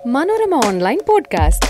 Manorama online podcast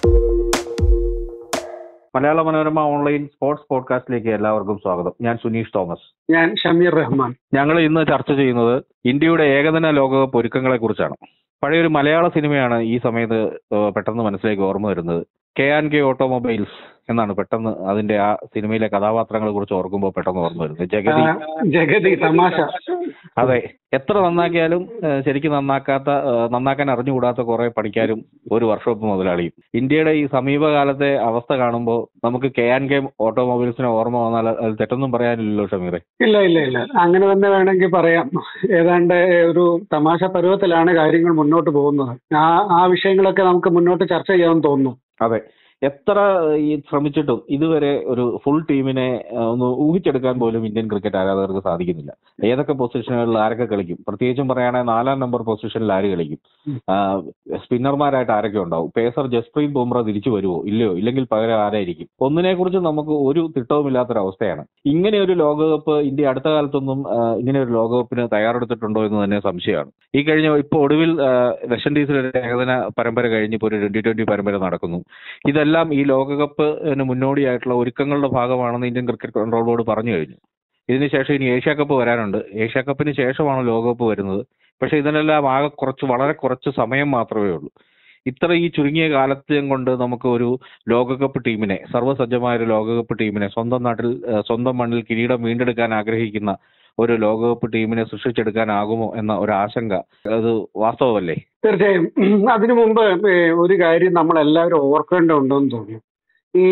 മലയാള Manorama online sports പോഡ്കാസ്റ്റിലേക്ക് എല്ലാവർക്കും സ്വാഗതം ഞാൻ സുനീഷ് തോമസ് ഞാൻ ഷമീർ റഹ്മാൻ ഞങ്ങൾ ഇന്ന് ചർച്ച ചെയ്യുന്നത് ഇന്ത്യയുടെ ഏകദിന ലോകകപ്പ് ഒരുക്കങ്ങളെ കുറിച്ചാണ് പഴയൊരു മലയാള സിനിമയാണ് ഈ സമയത്ത് ഏഹ് പെട്ടെന്ന് മനസ്സിലേക്ക് ഓർമ്മ വരുന്നത് കെ ആൻഡ് കെ ഓട്ടോമൊബൈൽസ് എന്നാണ് പെട്ടെന്ന് അതിന്റെ ആ സിനിമയിലെ കഥാപാത്രങ്ങളെ കുറിച്ച് ഓർക്കുമ്പോൾ പെട്ടെന്ന് ഓർമ്മ വരുന്നത് ജഗതി ആ, ജഗതി തമാശ അതെ എത്ര നന്നാക്കിയാലും ഏഹ് ശരിക്കും നന്നാക്കാത്ത ഏഹ് നന്നാക്കാൻ അറിഞ്ഞുകൂടാത്ത കുറെ പണിക്കാരും ഒരു വർക്ക്ഷോപ്പ് മുതലാളിയും ഇന്ത്യയുടെ ഈ സമീപകാലത്തെ അവസ്ഥ കാണുമ്പോൾ നമുക്ക് കെ ആൻഡ് കെ ഓട്ടോമൊബൈൽസിനെ ഓർമ്മ വന്നാൽ അത് തെറ്റൊന്നും പറയാനില്ലല്ലോ ഷമീറെ ഇല്ല ഇല്ല ഇല്ല അങ്ങനെ തന്നെ വേണമെങ്കിൽ പറയാം ഏതാണ്ട് ഒരു തമാശ പരുവത്തിലാണ് കാര്യങ്ങൾ മുന്നോട്ട് പോകുന്നത് ആ ആ വിഷയങ്ങളൊക്കെ നമുക്ക് മുന്നോട്ട് ചർച്ച ചെയ്യാമെന്ന് തോന്നുന്നു അതെ എത്ര ഈ ശ്രമിച്ചിട്ടും ഇതുവരെ ഒരു ഫുൾ ടീമിനെ ആ, ഒന്ന് ഊഹിച്ചെടുക്കാൻ പോലും ഇന്ത്യൻ ക്രിക്കറ്റ് ആരാധകർക്ക് സാധിക്കുന്നില്ല ഏതൊക്കെ പൊസിഷനുകളിൽ ആരൊക്കെ കളിക്കും പ്രത്യേകിച്ചും പറയുകയാണെങ്കിൽ നാലാം നമ്പർ പൊസിഷനിൽ ആര് കളിക്കും ഉം. ആ, സ്പിന്നർമാരായിട്ട് ആരൊക്കെ ഉണ്ടാവും പേസർ ജസ്പ്രീത് ബുംറ തിരിച്ചു വരുമോ ഇല്ലയോ ഇല്ലെങ്കിൽ പകരം ആരായിരിക്കും ഒന്നിനെ കുറിച്ച് നമുക്ക് ഒരു തിട്ടവുമില്ലാത്തൊരവസ്ഥയാണ് ഇങ്ങനെ ഒരു ലോകകപ്പ് ഇന്ത്യ അടുത്ത കാലത്തൊന്നും ആ, ഇങ്ങനെ ഒരു ലോകകപ്പിന് തയ്യാറെടുത്തിട്ടുണ്ടോ എന്ന് തന്നെ സംശയമാണ് ഈ കഴിഞ്ഞ ഇപ്പോൾ ഒടുവിൽ ആ, വെസ്റ്റ് ഇൻഡീസിൽ ഒരു ഏകദിന പരമ്പര കഴിഞ്ഞ് ഇപ്പോൾ ഒരു ട്വന്റി ട്വന്റി പരമ്പര നടക്കുന്നു ഇതെല്ലാം ഈ ലോകകപ്പിന് മുന്നോടിയായിട്ടുള്ള ഒരുക്കങ്ങളുടെ ഭാഗമാണെന്ന് ഇന്ത്യൻ ക്രിക്കറ്റ് കൺട്രോൾ ബോർഡ് പറഞ്ഞു കഴിഞ്ഞു ഇതിനുശേഷം ഇനി ഏഷ്യ കപ്പ് വരാനുണ്ട് ഏഷ്യ കപ്പിന് ശേഷമാണ് ലോകകപ്പ് വരുന്നത് പക്ഷെ ഇതിനെല്ലാം ആകെ കുറച്ച് വളരെ കുറച്ച് സമയം മാത്രമേ ഉള്ളൂ ഇത്ര ഈ ചുരുങ്ങിയ കാലത്തെയും കൊണ്ട് നമുക്ക് ഒരു ലോകകപ്പ് ടീമിനെ സർവ്വസജ്ജമായ ഒരു ലോകകപ്പ് ടീമിനെ സ്വന്തം നാട്ടിൽ ഏഹ്, സ്വന്തം മണ്ണിൽ കിരീടം വീണ്ടെടുക്കാൻ ആഗ്രഹിക്കുന്ന ഒരു ലോകകപ്പ് ടീമിനെ സൃഷ്ടിച്ചെടുക്കാനാകുമോ എന്ന ഒരു ആശങ്ക അത് വാസ്തവമല്ലേ തീർച്ചയായും അതിനു മുമ്പ് ഏ, ഒരു കാര്യം നമ്മൾ എല്ലാവരും ഓർക്കേണ്ടതുണ്ടെന്ന് തോന്നുന്നു ഈ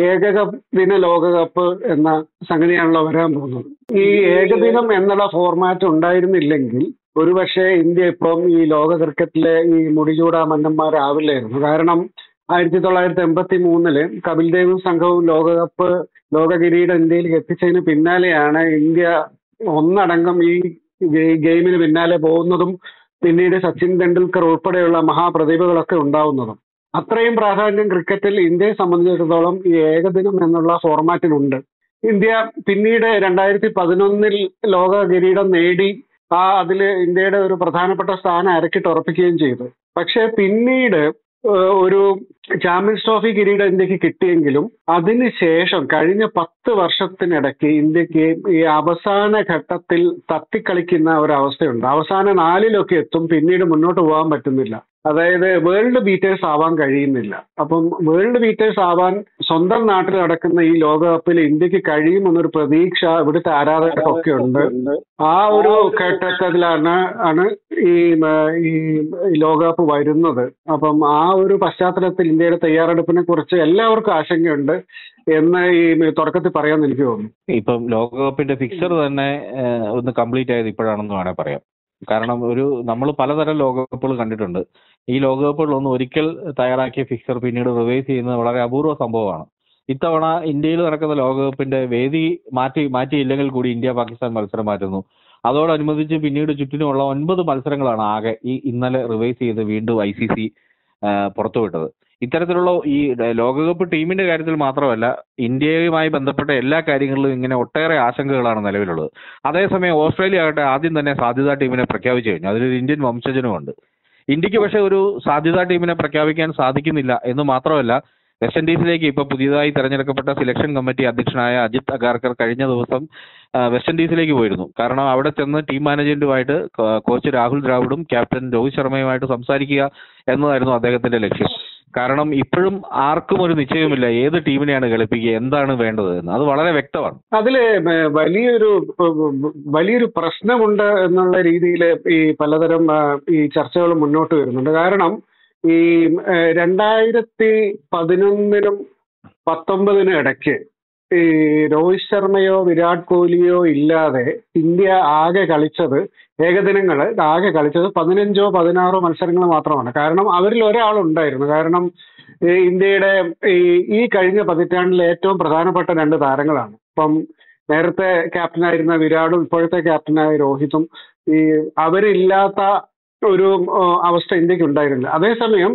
ഏകദിന ലോകകപ്പ് എന്ന സംഗതിയാണല്ലോ വരാൻ പോകുന്നത് ഈ ഏകദിനം എന്നുള്ള ഫോർമാറ്റ് ഉണ്ടായിരുന്നില്ലെങ്കിൽ ഒരുപക്ഷെ ഇന്ത്യ ഇപ്പം ഈ ലോക ക്രിക്കറ്റിലെ ഈ മുടിചൂടാ മന്നന്മാരാവില്ലായിരുന്നു കാരണം ആയിരത്തി തൊള്ളായിരത്തി എൺപത്തി മൂന്നില് കപിൽ ദേവും സംഘവും ലോകകപ്പ് ലോക കിരീടം ഇന്ത്യയിലേക്ക് എത്തിച്ചതിന് പിന്നാലെയാണ് ഇന്ത്യ ഒന്നടങ്കം ഈ ഗെ- ഗെയിമിന് പിന്നാലെ പോകുന്നതും പിന്നീട് സച്ചിൻ തെണ്ടുൽക്കർ ഉൾപ്പെടെയുള്ള മഹാപ്രതിഭകളൊക്കെ ഉണ്ടാവുന്നതും അത്രയും പ്രാധാന്യം ക്രിക്കറ്റിൽ ഇന്ത്യയെ സംബന്ധിച്ചിടത്തോളം ഈ ഏകദിനം എന്നുള്ള ഫോർമാറ്റിനുണ്ട് ഇന്ത്യ പിന്നീട് രണ്ടായിരത്തി പതിനൊന്നിൽ ലോക കിരീടം നേടി ആ അതിൽ ഇന്ത്യയുടെ ഒരു പ്രധാനപ്പെട്ട സ്ഥാനം അരക്കിട്ട് ഉറപ്പിക്കുകയും ചെയ്തു പക്ഷെ പിന്നീട് ഏഹ്, ഒരു ചാമ്പ്യൻസ് ട്രോഫി കിരീടം ഇന്ത്യക്ക് കിട്ടിയെങ്കിലും അതിനുശേഷം കഴിഞ്ഞ പത്ത് വർഷത്തിനിടയ്ക്ക് ഇന്ത്യക്ക് ഈ അവസാന ഘട്ടത്തിൽ തത്തിക്കളിക്കുന്ന ഒരു അവസ്ഥയുണ്ട് അവസാന നാലിലൊക്കെ എത്തും പിന്നീട് മുന്നോട്ട് പോകാൻ പറ്റുന്നില്ല അതായത് വേൾഡ് ബീറ്റേഴ്സ് ആവാൻ കഴിയുന്നില്ല അപ്പം വേൾഡ് ബീറ്റേഴ്സ് ആവാൻ സ്വന്തം നാട്ടിൽ നടക്കുന്ന ഈ ലോകകപ്പിൽ ഇന്ത്യക്ക് കഴിയുമെന്നൊരു പ്രതീക്ഷ ഇവിടുത്തെ ആരാധകർക്കൊക്കെ ഉണ്ട് ആ ഒരു ഘട്ടത്തിലാണ് ആണ് ഈ ഉം, ഈ ലോകകപ്പ് വരുന്നത് അപ്പം ആ ഒരു പശ്ചാത്തലത്തിൽ ഇന്ത്യയുടെ തയ്യാറെടുപ്പിനെ കുറിച്ച് എല്ലാവർക്കും ആശങ്കയുണ്ട് എന്ന് ഈ തുടക്കത്തിൽ പറയാൻ എനിക്ക് തോന്നുന്നു ഇപ്പം ലോകകപ്പിന്റെ ഫിക്സർ തന്നെ ഏഹ്, ഒന്ന് കംപ്ലീറ്റ് ആയത് ഇപ്പോഴാണെന്ന് വേണേൽ പറയാം കാരണം ഒരു നമ്മൾ പലതരം ലോകകപ്പുകൾ കണ്ടിട്ടുണ്ട് ഈ ലോകകപ്പുകളൊന്നും ഒരിക്കൽ തയ്യാറാക്കിയ ഫിക്സർ പിന്നീട് റിവൈസ് ചെയ്യുന്നത് വളരെ അപൂർവ സംഭവമാണ് ഇത്തവണ ഇന്ത്യയിൽ നടക്കുന്ന ലോകകപ്പിന്റെ വേദി മാറ്റി മാറ്റിയില്ലെങ്കിൽ കൂടി ഇന്ത്യ പാകിസ്ഥാൻ മത്സരം മാറ്റുന്നു അതോടനുബന്ധിച്ച് പിന്നീട് ചുറ്റിനുമുള്ള ഒൻപത് മത്സരങ്ങളാണ് ആകെ ഈ ഇന്നലെ റിവൈസ് ചെയ്ത് വീണ്ടും ഐ സി സി പുറത്തുവിട്ടത് ഇത്തരത്തിലുള്ള ഈ ലോകകപ്പ് ടീമിന്റെ കാര്യത്തിൽ മാത്രമല്ല ഇന്ത്യയുമായി ബന്ധപ്പെട്ട എല്ലാ കാര്യങ്ങളിലും ഇങ്ങനെ ഒട്ടേറെ ആശങ്കകളാണ് നിലവിലുള്ളത് അതേസമയം ഓസ്ട്രേലിയ ആകട്ടെ ആദ്യം തന്നെ സാധ്യതാ ടീമിനെ പ്രഖ്യാപിച്ചു കഴിഞ്ഞു അതിലൊരു ഇന്ത്യൻ വംശജനുമുണ്ട് ഇന്ത്യക്ക് പക്ഷെ ഒരു സാധ്യതാ ടീമിനെ പ്രഖ്യാപിക്കാൻ സാധിക്കുന്നില്ല എന്ന് മാത്രമല്ല വെസ്റ്റ് ഇൻഡീസിലേക്ക് ഇപ്പൊ പുതിയതായി തെരഞ്ഞെടുക്കപ്പെട്ട സിലക്ഷൻ കമ്മിറ്റി അധ്യക്ഷനായ അജിത് അഗാർക്കർ കഴിഞ്ഞ ദിവസം ആ, വെസ്റ്റ് ഇൻഡീസിലേക്ക് പോയിരുന്നു കാരണം അവിടെ ചെന്ന് ടീം മാനേജ്മെന്റുമായിട്ട് കോ- കോച്ച് രാഹുൽ ദ്രാവിഡും ക്യാപ്റ്റൻ രോഹിത് ശർമ്മയുമായിട്ട് സംസാരിക്കുക എന്നതായിരുന്നു അദ്ദേഹത്തിന്റെ ലക്ഷ്യം കാരണം ഇപ്പോഴും ആർക്കും ഒരു നിശ്ചയമില്ല ഏത് ടീമിനെയാണ് കളിപ്പിക്കുക എന്താണ് വേണ്ടത് എന്ന് അത് വളരെ വ്യക്തമാണ് അതില് വ- വലിയൊരു വ- വലിയൊരു പ്രശ്നമുണ്ട് എന്നുള്ള രീതിയിൽ ഈ പലതരം ആ, ഈ ചർച്ചകൾ മുന്നോട്ട് വരുന്നുണ്ട് കാരണം ഈ ഏഹ്, രണ്ടായിരത്തി പതിനൊന്നിനും പത്തൊമ്പതിനും ഇടയ്ക്ക് ഈ രോഹിത് ശർമ്മയോ വിരാട് കോഹ്ലിയോ ഇല്ലാതെ ഇന്ത്യ ആകെ കളിച്ചത് ഏകദിനങ്ങൾ ആകെ കളിച്ചത് പതിനഞ്ചോ പതിനാറോ മത്സരങ്ങൾ മാത്രമാണ് കാരണം അവരിൽ ഒരാളുണ്ടായിരുന്നു കാരണം ഈ ഇന്ത്യയുടെ ഈ ഈ കഴിഞ്ഞ പതിറ്റാണ്ടിലെ ഏറ്റവും പ്രധാനപ്പെട്ട രണ്ട് താരങ്ങളാണ് ഇപ്പം നേരത്തെ ക്യാപ്റ്റനായിരുന്ന വിരാടും ഇപ്പോഴത്തെ ക്യാപ്റ്റനായ രോഹിതും ഈ അവരില്ലാത്ത ഒരു ആ, അവസ്ഥ ഇന്ത്യക്ക് ഉണ്ടായിരുന്നില്ല അതേസമയം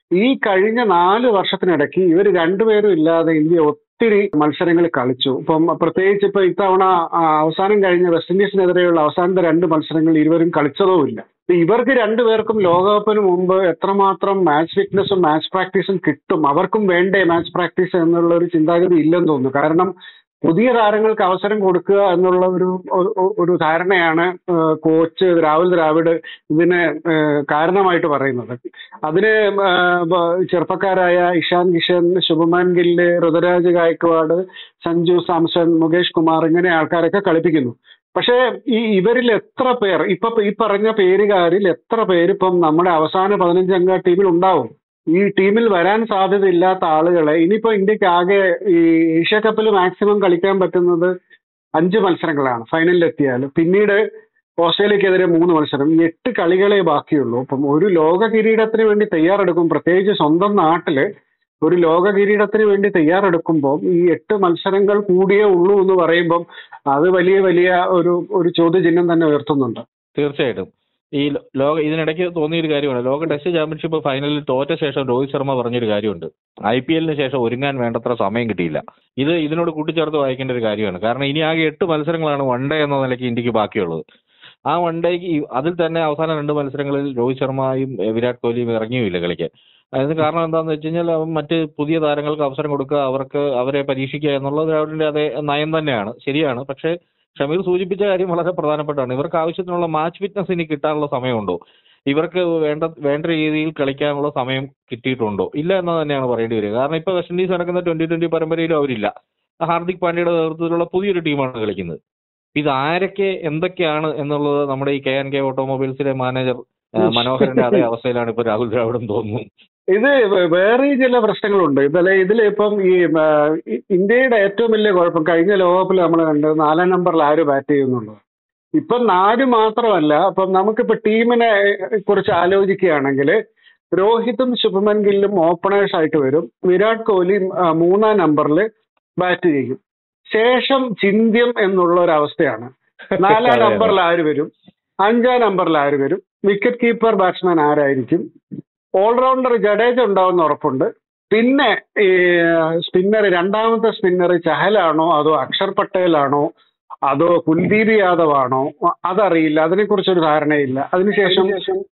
ഈ കഴിഞ്ഞ നാല് വർഷത്തിനിടയ്ക്ക് ഇവർ രണ്ടുപേരും ഇല്ലാതെ ഇന്ത്യ ഒത്തിരി മത്സരങ്ങൾ കളിച്ചു ഇപ്പം പ്രത്യേകിച്ച് ഇപ്പൊ ഇത്തവണ ആ, അവസാനം കഴിഞ്ഞ വെസ്റ്റ് ഇൻഡീസിനെതിരെയുള്ള അവസാനത്തെ രണ്ട് മത്സരങ്ങൾ ഇരുവരും കളിച്ചതുമില്ല ഇപ്പൊ ഇവർക്ക് രണ്ടുപേർക്കും ലോകകപ്പിന് മുമ്പ് എത്രമാത്രം മാച്ച് ഫിറ്റ്നസും മാച്ച് പ്രാക്ടീസും കിട്ടും അവർക്കും വേണ്ടേ മാച്ച് പ്രാക്ടീസ് എന്നുള്ള ഒരു ചിന്താഗതി ഇല്ലെന്ന് തോന്നുന്നു കാരണം പുതിയ താരങ്ങൾക്ക് അവസരം കൊടുക്കുക എന്നുള്ള ഒരു ഒരു- ഒരു ധാരണയാണ് ഏഹ്, കോച്ച് രാഹുൽ ദ്രാവിഡ് ഇതിന് ഏഹ്, കാരണമായിട്ട് പറയുന്നത് അതിന് ഏഹ്, ബ- ചെറുപ്പക്കാരായ ഇഷാൻ കിഷൻ ശുഭമാൻ ഗില്ല് ഋതുരാജ് ഗായക്വാഡ് സഞ്ജു സാംസൺ മുകേഷ് കുമാർ ഇങ്ങനെ ആൾക്കാരൊക്കെ കളിപ്പിക്കുന്നു പക്ഷേ ഈ ഇവരിൽ എത്ര പേർ ഇപ്പൊ ഈ പറഞ്ഞ പേരുകാരിൽ എത്ര പേര് ഇപ്പം നമ്മുടെ അവസാന പതിനഞ്ചംഗ ടീമിൽ ഉണ്ടാവും ഈ ടീമിൽ വരാൻ സാധ്യതയില്ലാത്ത ആളുകളെ ഇനിയിപ്പോ ഇന്ത്യക്ക് ആകെ ഈ ഏഷ്യ കപ്പിൽ മാക്സിമം കളിക്കാൻ പറ്റുന്നത് അഞ്ച് മത്സരങ്ങളാണ് ഫൈനലിൽ എത്തിയാൽ പിന്നീട് ഓസ്ട്രേലിയക്കെതിരെ മൂന്ന് മത്സരം ഈ എട്ട് കളികളെ ബാക്കിയുള്ളൂ അപ്പം ഒരു ലോക കിരീടത്തിന് വേണ്ടി തയ്യാറെടുക്കും പ്രത്യേകിച്ച് സ്വന്തം നാട്ടില് ഒരു ലോക കിരീടത്തിന് വേണ്ടി തയ്യാറെടുക്കുമ്പോൾ ഈ എട്ട് മത്സരങ്ങൾ കൂടിയേ ഉള്ളൂ എന്ന് പറയുമ്പം അത് വലിയ വലിയ ഒരു ഒരു ചോദ്യചിഹ്നം തന്നെ ഉയർത്തുന്നുണ്ട് തീർച്ചയായിട്ടും ഈ ലോ- ലോക ഇതിനിടയ്ക്ക് തോന്നിയ ഒരു കാര്യമാണ് ലോക ടെസ്റ്റ് ചാമ്പ്യൻഷിപ്പ് ഫൈനലിൽ തോറ്റ ശേഷം രോഹിത് ശർമ്മ പറഞ്ഞൊരു കാര്യമുണ്ട് ഐ പി എല്ലിന് ശേഷം ഒരുങ്ങാൻ വേണ്ടത്ര സമയം കിട്ടിയില്ല ഇത് ഇതിനോട് കൂട്ടിച്ചേർത്ത് വായിക്കേണ്ട ഒരു കാര്യമാണ് കാരണം ഇനി ആകെ എട്ട് മത്സരങ്ങളാണ് വൺ ഡേ എന്ന നിലയ്ക്ക് ഇന്ത്യക്ക് ബാക്കിയുള്ളത് ആ വൺ ഡേക്ക് അതിൽ തന്നെ അവസാന രണ്ട് മത്സരങ്ങളിൽ രോഹിത് ശർമ്മയും എ, വിരാട് കോഹ്ലിയും ഇറങ്ങിയുമില്ല കളിക്കാൻ അതിന് കാരണം എന്താണെന്ന് വെച്ച് കഴിഞ്ഞാൽ അവൻ മറ്റ് പുതിയ താരങ്ങൾക്ക് അവസരം കൊടുക്കുക അവർക്ക് അവരെ പരീക്ഷിക്കുക എന്നുള്ളത് ദ്രാവിഡിന്റെ അതേ നയം തന്നെയാണ് ശരിയാണ് പക്ഷേ ഷമീർ സൂചിപ്പിച്ച കാര്യം വളരെ പ്രധാനപ്പെട്ടാണ് ഇവർക്ക് ആവശ്യത്തിനുള്ള മാച്ച് ഫിറ്റ്നസ് ഇനി കിട്ടാനുള്ള സമയമുണ്ടോ ഇവർക്ക് വേണ്ട വേണ്ട രീതിയിൽ കളിക്കാനുള്ള സമയം കിട്ടിയിട്ടുണ്ടോ ഇല്ല എന്ന് തന്നെയാണ് പറയേണ്ടി വരിക കാരണം ഇപ്പൊ വെസ്റ്റ് ഇൻഡീസ് നടക്കുന്ന ട്വന്റി ട്വന്റി പരമ്പരയിലും അവരില്ല ഹാർദിക് പാണ്ഡ്യയുടെ നേതൃത്വത്തിലുള്ള പുതിയൊരു ടീമാണ് കളിക്കുന്നത് ഇത് ആരൊക്കെ എന്തൊക്കെയാണ് എന്നുള്ളത് നമ്മുടെ ഈ കെ എൻ കെ ഓട്ടോമൊബൈൽസിലെ മാനേജർ ആ, മനോഹരന്റെ അതേ അവസ്ഥയിലാണ് ഇപ്പൊ രാഹുൽ ദ്രാവിഡും തോന്നുന്നു ഇത് വേ- വേറെ ചില പ്രശ്നങ്ങളുണ്ട് ഇതില് ഇതിൽ ഇപ്പം ഈ ആ, ഇ- ഇന്ത്യയുടെ ഏറ്റവും വലിയ കുഴപ്പം കഴിഞ്ഞ ലോകകപ്പിൽ നമ്മൾ കണ്ടത് നാലാം നമ്പറിൽ ആര് ബാറ്റ് ചെയ്യുന്നുള്ളൂ ഇപ്പം നാല് മാത്രമല്ല ഇപ്പം നമുക്കിപ്പോ ടീമിനെ കുറിച്ച് ആലോചിക്കുകയാണെങ്കിൽ രോഹിതും ശുഭമൻ ഗില്ലും ഓപ്പണേഴ്സ് ആയിട്ട് വരും വിരാട് കോഹ്ലി ആ, മൂന്നാം നമ്പറിൽ ബാറ്റ് ചെയ്യും ശേഷം ചിന്ത്യം എന്നുള്ള ഒരു അവസ്ഥയാണ് നാലാം അതെ, അതെ. നമ്പറിൽ ആര് വരും അഞ്ചാം നമ്പറിൽ ആര് വരും വിക്കറ്റ് കീപ്പർ ബാറ്റ്സ്മാൻ ആരായിരിക്കും ഓൾറൗണ്ടർ ജഡേജ ഉണ്ടാവുന്ന ഉറപ്പുണ്ട് പിന്നെ ഈ സ്പിന്നർ രണ്ടാമത്തെ സ്പിന്നർ ചഹലാണോ അതോ അക്ഷർ പട്ടേലാണോ അതോ കുൽദീപ് യാദവ് ആണോ അതറിയില്ല അതിനെക്കുറിച്ചൊരു ധാരണയില്ല അതിനുശേഷം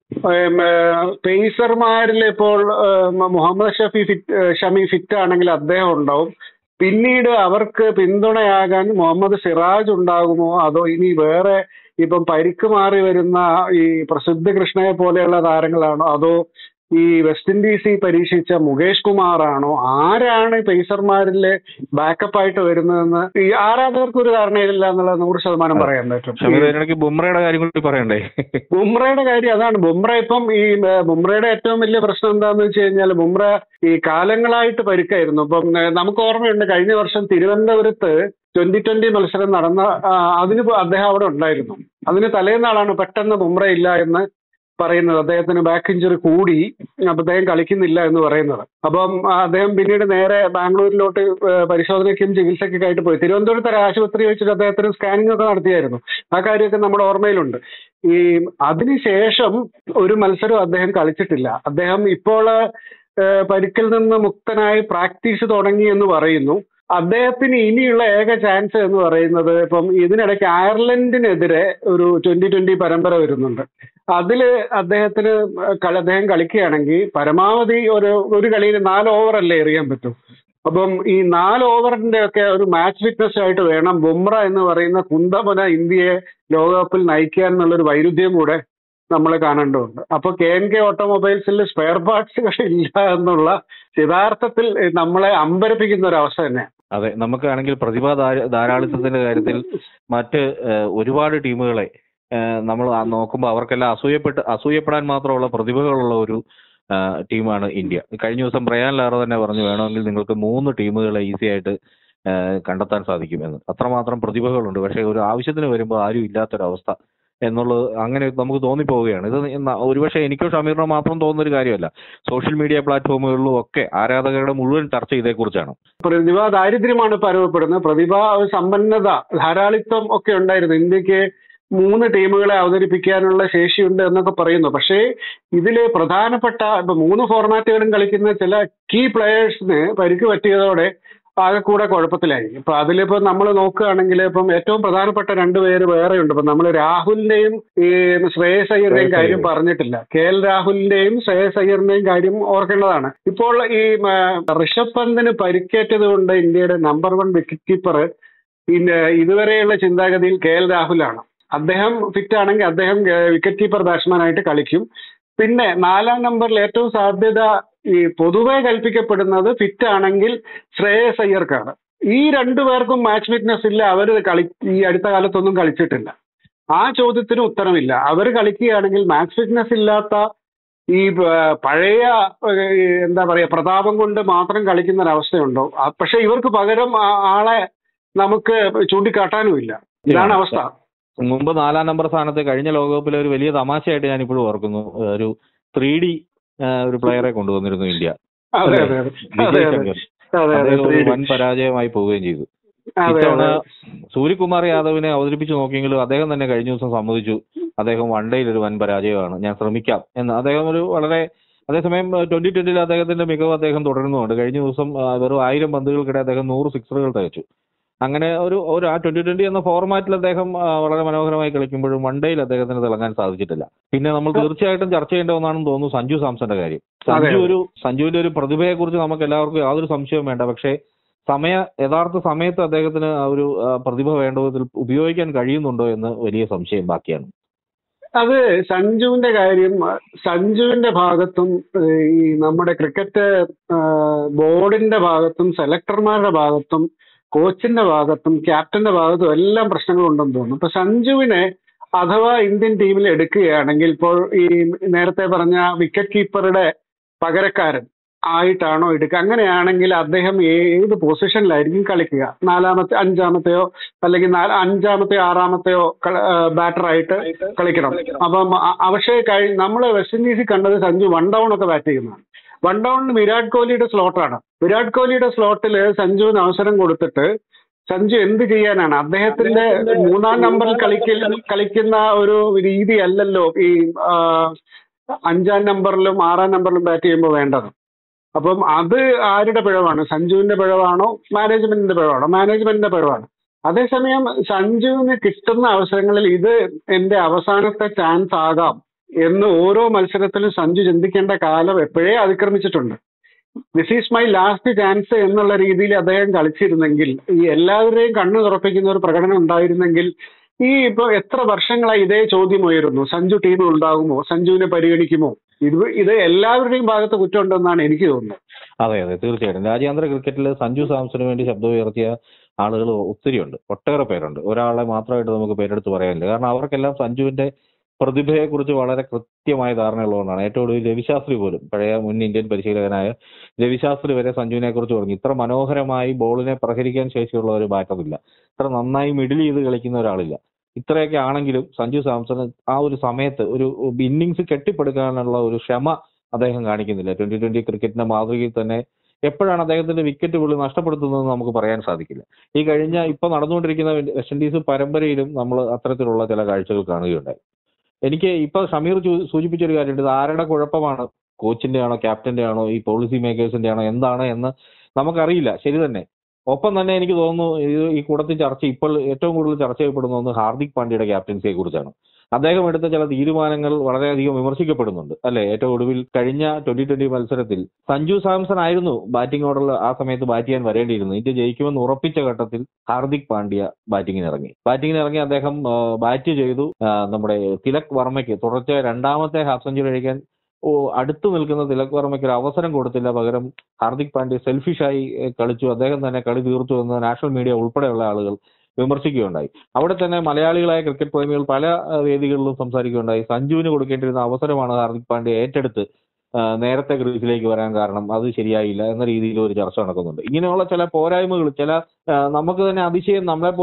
ഏം, ഏ, പേസർമാരിൽ ഇപ്പോൾ ഏം, മുഹമ്മദ് ഷഫി ഫിറ്റ് ഏ, ഷമി ഫിറ്റ് ആണെങ്കിൽ അദ്ദേഹം ഉണ്ടാവും പിന്നീട് അവർക്ക് പിന്തുണയാകാൻ മുഹമ്മദ് സിറാജ് ഉണ്ടാകുമോ അതോ ഇനി വേറെ ഇപ്പം പരിക്ക് മാറി വരുന്ന ഈ പ്രസിദ്ധ കൃഷ്ണയെ പോലെയുള്ള താരങ്ങളാണോ അതോ ഈ വെസ്റ്റ് ഇൻഡീസിൽ പരീക്ഷിച്ച മുകേഷ് കുമാർ ആണോ ആരാണ് പേസർമാരിലെ ബാക്കപ്പ് ആയിട്ട് വരുന്നതെന്ന് ഈ ആരാധകർക്ക് ഒരു ധാരണയില്ല എന്നുള്ളത് നൂറ് ശതമാനം പറയാൻ പറ്റും ഷമീർ ഇതിനിടയ്ക്ക് ബുംറയുടെ കാര്യം കൂടി പറയണ്ടേ ബുംറയുടെ കാര്യം അതാണ് ബുംറ ഇപ്പം ഈ ഏഹ്, ബുംറയുടെ ഏറ്റവും വലിയ പ്രശ്നം എന്താന്ന് വെച്ച് കഴിഞ്ഞാൽ ബുംറ ഈ കാലങ്ങളായിട്ട് പരിക്കായിരുന്നു ഇപ്പം ഏഹ്, നമുക്ക് ഓർമ്മയുണ്ട് കഴിഞ്ഞ വർഷം തിരുവനന്തപുരത്ത് ട്വന്റി ട്വന്റി മത്സരം നടന്ന ആ, അതിന് പോ- അദ്ദേഹം അവിടെ ഉണ്ടായിരുന്നു അതിന് തലേന്നാളാണ് പെട്ടെന്ന് ബുംറ ഇല്ല എന്ന് പറയുന്നത് അദ്ദേഹത്തിന് ബാക്ക് ഇഞ്ചുറി കൂടി അപ്പൊ അദ്ദേഹം കളിക്കുന്നില്ല എന്ന് പറയുന്നത് അപ്പം ആ, അദ്ദേഹം പിന്നീട് നേരെ ബാംഗ്ലൂരിലോട്ട് ഏഹ്, പരിശോധനയ്ക്കും ചികിത്സയ്ക്കൊക്കെ ആയിട്ട് പോയി തിരുവനന്തപുരത്ത് ഒരു ആശുപത്രി വെച്ചിട്ട് അദ്ദേഹത്തിന് സ്കാനിംഗ് ഒക്കെ നടത്തിയായിരുന്നു ആ കാര്യമൊക്കെ നമ്മുടെ ഓർമ്മയിലുണ്ട് ഈ അതിനുശേഷം ഒരു മത്സരം അദ്ദേഹം കളിച്ചിട്ടില്ല അദ്ദേഹം ഇപ്പോൾ ഏഹ്, പരിക്കിൽ നിന്ന് മുക്തനായി പ്രാക്ടീസ് തുടങ്ങി എന്ന് പറയുന്നു അദ്ദേഹത്തിന് ഇനിയുള്ള ഏക ചാൻസ് എന്ന് പറയുന്നത് ഇപ്പം ഇതിനിടയ്ക്ക് അയർലൻഡിനെതിരെ ഒരു ട്വന്റി ട്വന്റി പരമ്പര വരുന്നുണ്ട് അതില് അദ്ദേഹത്തിന് കളി- അദ്ദേഹം കളിക്കുകയാണെങ്കിൽ പരമാവധി ഒരു ഒരു കളിയിൽ നാല് ഓവറല്ലേ എറിയാൻ പറ്റും അപ്പം ഈ നാല് ഓവറിന്റെ ഒക്കെ ഒരു മാച്ച് ഫിറ്റ്നസ് ആയിട്ട് വേണം ബുംറ എന്ന് പറയുന്ന കുന്തമന ഇന്ത്യയെ ലോകകപ്പിൽ നയിക്കാൻ എന്നുള്ളൊരു വൈരുദ്ധ്യം കൂടെ നമ്മൾ കാണേണ്ടതുണ്ട് അപ്പൊ കെ എൻ കെ ഓട്ടോമൊബൈൽസിൽ സ്പെയർ പാർട്സുകൾ ഇല്ല എന്നുള്ള യഥാർത്ഥത്തിൽ നമ്മളെ അമ്പരപ്പിക്കുന്ന ഒരു അവസ്ഥ തന്നെ അതെ നമുക്കാണെങ്കിൽ പ്രതിഭാ ധാര- ധാരാളിത്തത്തിന്റെ കാര്യത്തിൽ മറ്റ് ഏഹ്, ഒരുപാട് ടീമുകളെ ഏഹ്, നമ്മൾ ആ നോക്കുമ്പോൾ അവർക്കെല്ലാം അസൂയപ്പെട്ട് അസൂയപ്പെടാൻ മാത്രമുള്ള പ്രതിഭകളുള്ള ഒരു ഏഹ്, ടീമാണ് ഇന്ത്യ കഴിഞ്ഞ ദിവസം ബ്രയാൻ ലാറ തന്നെ പറഞ്ഞു വേണമെങ്കിൽ നിങ്ങൾക്ക് മൂന്ന് ടീമുകളെ ഈസി ആയിട്ട് ഏഹ്, കണ്ടെത്താൻ സാധിക്കുമെന്ന് അത്രമാത്രം പ്രതിഭകളുണ്ട് പക്ഷേ ഒരു ആവശ്യത്തിന് വരുമ്പോൾ ആരും ഇല്ലാത്തൊരവസ്ഥ എന്നുള്ളത് അങ്ങനെ നമുക്ക് തോന്നിപ്പോവുകയാണ് ഇത് ന- ഒരുപക്ഷെ എനിക്കോ ഷമീറിനോ മാത്രം തോന്നുന്ന ഒരു കാര്യമല്ല സോഷ്യൽ മീഡിയ പ്ലാറ്റ്ഫോമുകളിലും ഒക്കെ ആരാധകരുടെ മുഴുവൻ ചർച്ച ഇതേക്കുറിച്ചാണ് പ്രതിഭ ദാരിദ്ര്യമാണ് ഇപ്പൊ അനുഭവപ്പെടുന്നത് പ്രതിഭ ഒരു സമ്പന്നത ധാരാളിത്വം ഒക്കെ ഉണ്ടായിരുന്നു ഇന്ത്യക്ക് മൂന്ന് ടീമുകളെ അവതരിപ്പിക്കാനുള്ള ശേഷിയുണ്ട് എന്നൊക്കെ പറയുന്നു പക്ഷേ ഇതില് പ്രധാനപ്പെട്ട ഇപ്പൊ മൂന്ന് ഫോർമാറ്റുകളും കളിക്കുന്ന ചില കീ പ്ലെയേഴ്സിന് പരിക്ക് പറ്റിയതോടെ ആകെ കൂടെ കുഴപ്പത്തിലായി ഇപ്പൊ അതിലിപ്പോ നമ്മൾ നോക്കുകയാണെങ്കിൽ ഇപ്പം ഏറ്റവും പ്രധാനപ്പെട്ട രണ്ടുപേര് വേറെയുണ്ട് ഇപ്പൊ നമ്മൾ രാഹുലിന്റെയും ഈ ശ്രേയസ് അയ്യറിന്റെയും ശ്രേയസ് കാര്യം അയ്യർ. പറഞ്ഞിട്ടില്ല കെ എൽ രാഹുലിന്റെയും ശ്രേയസ് അയ്യറിന്റെയും കാര്യം ഓർക്കേണ്ടതാണ് ഇപ്പോൾ ഈ മ, ഋഷഭ് പന്തിന് പരിക്കേറ്റത് കൊണ്ട് ഇന്ത്യയുടെ നമ്പർ വൺ വിക്കറ്റ് കീപ്പർ പിന്നെ ഇതുവരെയുള്ള ചിന്താഗതിയിൽ കെ എൽ രാഹുലാണ് അദ്ദേഹം ഫിറ്റ് ആണെങ്കിൽ അദ്ദേഹം വിക്കറ്റ് കീപ്പർ ബാറ്റ്സ്മാൻ ആയിട്ട് കളിക്കും പിന്നെ നാലാം നമ്പറിൽ ഏറ്റവും സാധ്യത ഈ പൊതുവെ കൽപ്പിക്കപ്പെടുന്നത് ഫിറ്റ് ആണെങ്കിൽ ശ്രേയസ് അയ്യർക്കാണ് ഈ രണ്ടു പേർക്കും മാച്ച് ഫിറ്റ്നസ് ഇല്ല അവർ കളി ഈ അടുത്ത കാലത്തൊന്നും കളിച്ചിട്ടില്ല ആ ചോദ്യത്തിന് ഉത്തരമില്ല അവർ കളിക്കുകയാണെങ്കിൽ മാച്ച് ഫിറ്റ്നസ് ഇല്ലാത്ത ഈ പ- പഴയ ഏഹ്, ഈ എന്താ പറയാ പ്രതാപം കൊണ്ട് മാത്രം കളിക്കുന്ന ഒരവസ്ഥയുണ്ടോ ആ, പക്ഷെ ഇവർക്ക് പകരം ആ- ആളെ നമുക്ക് ചൂണ്ടിക്കാട്ടാനുമില്ല ഇതാണ് അവസ്ഥ മുമ്പ് നാലാം നമ്പർ സ്ഥാനത്ത് കഴിഞ്ഞ ലോകകപ്പിലെ ഒരു വലിയ തമാശയായിട്ട് ഞാൻ ഇപ്പോഴും ഓർക്കുന്നു ഒരു ത്രീ ഡി ഒരു പ്ലെയറെ കൊണ്ടുവന്നിരുന്നു ഇന്ത്യ അതെ അതെ അതെ അതെ വിജയ് അതെ ശങ്കർ അതെ അതെ അദ്ദേഹം ഒരു 3D. വൻ പരാജയമായി പോവുകയും ചെയ്തു അതെ ഇത്തവണ അതെ സൂര്യകുമാർ യാദവിനെ അവതരിപ്പിച്ച് നോക്കിയെങ്കിലും അദ്ദേഹം തന്നെ കഴിഞ്ഞ ദിവസം സമ്മതിച്ചു അദ്ദേഹം വൺ ഡേയിൽ ഒരു വൻ പരാജയമാണ് ഞാൻ ശ്രമിക്കാം എന്ന് അദ്ദേഹം ഒരു വളരെ അതേസമയം ട്വന്റി ട്വന്റിയിൽ അദ്ദേഹത്തിന്റെ മികവ് അദ്ദേഹം തുടരുന്നുണ്ട് കഴിഞ്ഞ ദിവസം ആ, വെറും ആയിരം പന്തുകൾക്കിടെ അദ്ദേഹം നൂറ് സിക്സറുകൾ തികച്ചു അങ്ങനെ ഒരു ഒരു ആ ട്വന്റി ട്വന്റി എന്ന ഫോർമാറ്റിൽ അദ്ദേഹം ആ, വളരെ മനോഹരമായി കളിക്കുമ്പോഴും വൺ ഡേയിൽ അദ്ദേഹത്തിന് തിളങ്ങാൻ സാധിച്ചിട്ടില്ല പിന്നെ നമ്മൾ തീർച്ചയായിട്ടും ചർച്ച ചെയ്യേണ്ട ഒന്നാണെന്ന് തോന്നുന്നു സഞ്ജു സാംസന്റെ കാര്യം അതെ. സഞ്ജു ഒരു സഞ്ജുവിന്റെ ഒരു പ്രതിഭയെ കുറിച്ച് നമുക്ക് എല്ലാവർക്കും യാതൊരു സംശയവും വേണ്ട പക്ഷേ സമയ യഥാർത്ഥ സമയത്ത് അദ്ദേഹത്തിന് ആ ഒരു ആ, പ്രതിഭ വേണ്ട വിധത്തിൽ ഉപയോഗിക്കാൻ കഴിയുന്നുണ്ടോ എന്ന് വലിയ സംശയം ബാക്കിയാണ് അത് സഞ്ജുവിന്റെ കാര്യം സഞ്ജുവിന്റെ ഭാഗത്തും ഏഹ്, ഈ നമ്മുടെ ക്രിക്കറ്റ് ബോർഡിന്റെ ഭാഗത്തും സെലക്ടർമാരുടെ ഭാഗത്തും കോച്ചിന്റെ ഭാഗത്തും ക്യാപ്റ്റന്റെ ഭാഗത്തും എല്ലാം പ്രശ്നങ്ങളുണ്ടെന്ന് തോന്നുന്നു ഇപ്പൊ സഞ്ജുവിനെ അഥവാ ഇന്ത്യൻ ടീമിൽ എടുക്കുകയാണെങ്കിൽ ഇപ്പോൾ ഈ നേരത്തെ പറഞ്ഞ വിക്കറ്റ് കീപ്പറുടെ പകരക്കാരൻ ആയിട്ടാണോ എടുക്കുക അങ്ങനെയാണെങ്കിൽ അദ്ദേഹം ഏത് പൊസിഷനിലായിരിക്കും കളിക്കുക നാലാമത്തെ അഞ്ചാമത്തെയോ അല്ലെങ്കിൽ നാ- അഞ്ചാമത്തെയോ ആറാമത്തെയോ ബാറ്ററായിട്ട് കളിക്കണം അപ്പം അ- പക്ഷേ കഴി നമ്മൾ വെസ്റ്റ് ഇൻഡീസിൽ കണ്ടത് സഞ്ജു വൺ ഡൗൺ ഒക്കെ ബാറ്റ് ചെയ്യുന്നതാണ് വൺ ഡൗണിൽ വിരാട് കോഹ്ലിയുടെ സ്ലോട്ടാണ് വിരാട് കോഹ്ലിയുടെ സ്ലോട്ടിൽ സഞ്ജുവിന് അവസരം കൊടുത്തിട്ട് സഞ്ജു എന്ത് ചെയ്യാനാണ് അദ്ദേഹത്തിന്റെ മൂന്നാം നമ്പറിൽ കളിക്കുന്ന കളിക്കുന്ന ഒരു രീതി അല്ലല്ലോ ഈ ആ, അഞ്ചാം നമ്പറിലും ആറാം നമ്പറിലും ബാറ്റ് ചെയ്യുമ്പോൾ വേണ്ടത് അപ്പം അത് ആരുടെ പിഴവാണ് സഞ്ജുവിന്റെ പിഴവാണോ മാനേജ്മെന്റിന്റെ പിഴവാണോ മാനേജ്മെന്റിന്റെ പിഴവാണ് അതേസമയം സഞ്ജുവിന് കിട്ടുന്ന അവസരങ്ങളിൽ ഇത് എന്റെ അവസാനത്തെ ചാൻസ് ആകാം എന്ന് ഓരോ മത്സരത്തിലും സഞ്ജു ചിന്തിക്കേണ്ട കാലം എപ്പോഴേ അതിക്രമിച്ചിട്ടുണ്ട് this is my last chance എന്നുള്ള രീതിയിൽ അദ്ദേഹം കളിച്ചിരുന്നെങ്കിൽ ഈ എല്ലാവരെയും കണ്ണു തുറപ്പിക്കുന്ന ഒരു പ്രകടനം ഉണ്ടായിരുന്നെങ്കിൽ ഈ ഇപ്പൊ എത്ര വർഷങ്ങളായി ഇതേ ചോദ്യം ഉയരുന്നു സഞ്ജു ടീമിൽ ഉണ്ടാകുമോ സഞ്ജുവിനെ പരിഗണിക്കുമോ ഇത് ഇത് എല്ലാവരുടെയും ഭാഗത്ത് കുറ്റമുണ്ടെന്നാണ് എനിക്ക് തോന്നുന്നത് അതെ അതെ തീർച്ചയായിട്ടും രാജ്യാന്തര ക്രിക്കറ്റിൽ സഞ്ജു സാംസണിന് വേണ്ടി ശബ്ദം ഉയർത്തിയ ആളുകൾ ഒത്തിരിയുണ്ട് ഒട്ടേറെ പേരുണ്ട് ഒരാളെ മാത്രമായിട്ട് നമുക്ക് പേരെടുത്ത് പറയാനില്ല കാരണം അവർക്കെല്ലാം സഞ്ജുവിന്റെ പ്രതിഭയെക്കുറിച്ച് വളരെ കൃത്യമായ ധാരണയുള്ളതുകൊണ്ടാണ് ഏറ്റവും ഒടുവിൽ രവിശാസ്ത്രി പോലും പഴയ മുൻ ഇന്ത്യൻ പരിശീലകനായ രവിശാസ്ത്രി വരെ സഞ്ജുവിനെ കുറിച്ച് പറഞ്ഞു ഇത്ര മനോഹരമായി ബോളിനെ പ്രഹരിക്കാൻ ശേഷിയുള്ള ഒരു ബാറ്ററില്ല ഇത്ര നന്നായി മിഡിൽ ചെയ്ത് കളിക്കുന്ന ഒരാളില്ല ഇത്രയൊക്കെ ആണെങ്കിലും സഞ്ജു സാംസൺ ആ ഒരു സമയത്ത് ഒരു ഇന്നിങ്സ് കെട്ടിപ്പടുക്കാനുള്ള ഒരു ക്ഷമ അദ്ദേഹം കാണിക്കുന്നില്ല ട്വന്റി ട്വന്റി ക്രിക്കറ്റിന്റെ മാതൃകയിൽ തന്നെ എപ്പോഴാണ് അദ്ദേഹത്തിന്റെ വിക്കറ്റ് പുള്ളി നഷ്ടപ്പെടുത്തുന്നതെന്ന് നമുക്ക് പറയാൻ സാധിക്കില്ല ഈ കഴിഞ്ഞ ഇപ്പൊ നടന്നുകൊണ്ടിരിക്കുന്ന വെസ്റ്റ് ഇൻഡീസ് പരമ്പരയിലും നമ്മൾ അത്തരത്തിലുള്ള ചില കാഴ്ചകൾ കാണുകയുണ്ടായി എനിക്ക് ഇപ്പൊ ഷമീർ ചൂ- സൂചിപ്പിച്ച ഒരു കാര്യമുണ്ട് ഇത് ആരുടെ കുഴപ്പമാണ് കോച്ചിന്റെ ആണോ ക്യാപ്റ്റന്റെ ആണോ ഈ പോളിസി മേക്കേഴ്സിന്റെ ആണോ എന്താണ് എന്ന് നമുക്കറിയില്ല ശരി തന്നെ ഒപ്പം തന്നെ എനിക്ക് തോന്നുന്നു ഇത് ഈ കൂടത്തിൽ ചർച്ച ഇപ്പോൾ ഏറ്റവും കൂടുതൽ ചർച്ച ചെയ്യപ്പെടുന്ന ഒന്ന് ഹാർദിക് പാണ്ഡ്യയുടെ ക്യാപ്റ്റൻസിയെ കുറിച്ചാണ് അദ്ദേഹം എടുത്ത ചില തീരുമാനങ്ങൾ വളരെയധികം വിമർശിക്കപ്പെടുന്നുണ്ട് അല്ലെ ഏറ്റവും ഒടുവിൽ കഴിഞ്ഞ ട്വന്റി ട്വന്റി മത്സരത്തിൽ സഞ്ജു സാംസൺ ആയിരുന്നു ബാറ്റിംഗ് ഓർഡറിൽ ആ സമയത്ത് ബാറ്റ് ചെയ്യാൻ വരേണ്ടിയിരുന്നത് ഇന്ത്യ ജയിക്കുമെന്ന് ഉറപ്പിച്ച ഘട്ടത്തിൽ ഹാർദിക് പാണ്ഡ്യ ബാറ്റിംഗിന് ഇറങ്ങി ബാറ്റിംഗിന് ഇറങ്ങി അദ്ദേഹം ബാറ്റ് ചെയ്തു ആ, നമ്മുടെ തിലക് വർമ്മയ്ക്ക് തുടർച്ചയായ രണ്ടാമത്തെ ഹാഫ് സെഞ്ചുറി അടിക്കാൻ ഓ അടുത്ത് നിൽക്കുന്ന തിലക് വർമ്മയ്ക്ക് ഒരു അവസരം കൊടുത്തില്ല പകരം ഹാർദിക് പാണ്ഡ്യ സെൽഫിഷായി ഏഹ്, കളിച്ചു അദ്ദേഹം തന്നെ കളി തീർത്തു എന്ന് നാഷണൽ മീഡിയ ഉൾപ്പെടെയുള്ള ആളുകൾ വിമർശിക്കുകയുണ്ടായി അവിടെ തന്നെ മലയാളികളായ ക്രിക്കറ്റ് പ്രേമികൾ പല ഏഹ്, വേദികളിലും സംസാരിക്കുകയുണ്ടായി സഞ്ജുവിന് കൊടുക്കേണ്ടിരുന്ന അവസരമാണ് ഹാർദിക് പാണ്ഡ്യ ഏറ്റെടുത്ത് ആ, നേരത്തെ ക്രീസിലേക്ക് വരാൻ കാരണം അത് ശരിയായില്ല എന്ന രീതിയിൽ ഒരു ചർച്ച നടക്കുന്നുണ്ട് ഇങ്ങനെയുള്ള ചില പോരായ്മകൾ ചില ആ, നമുക്ക് തന്നെ അതിശയം നമ്മളെ പോലും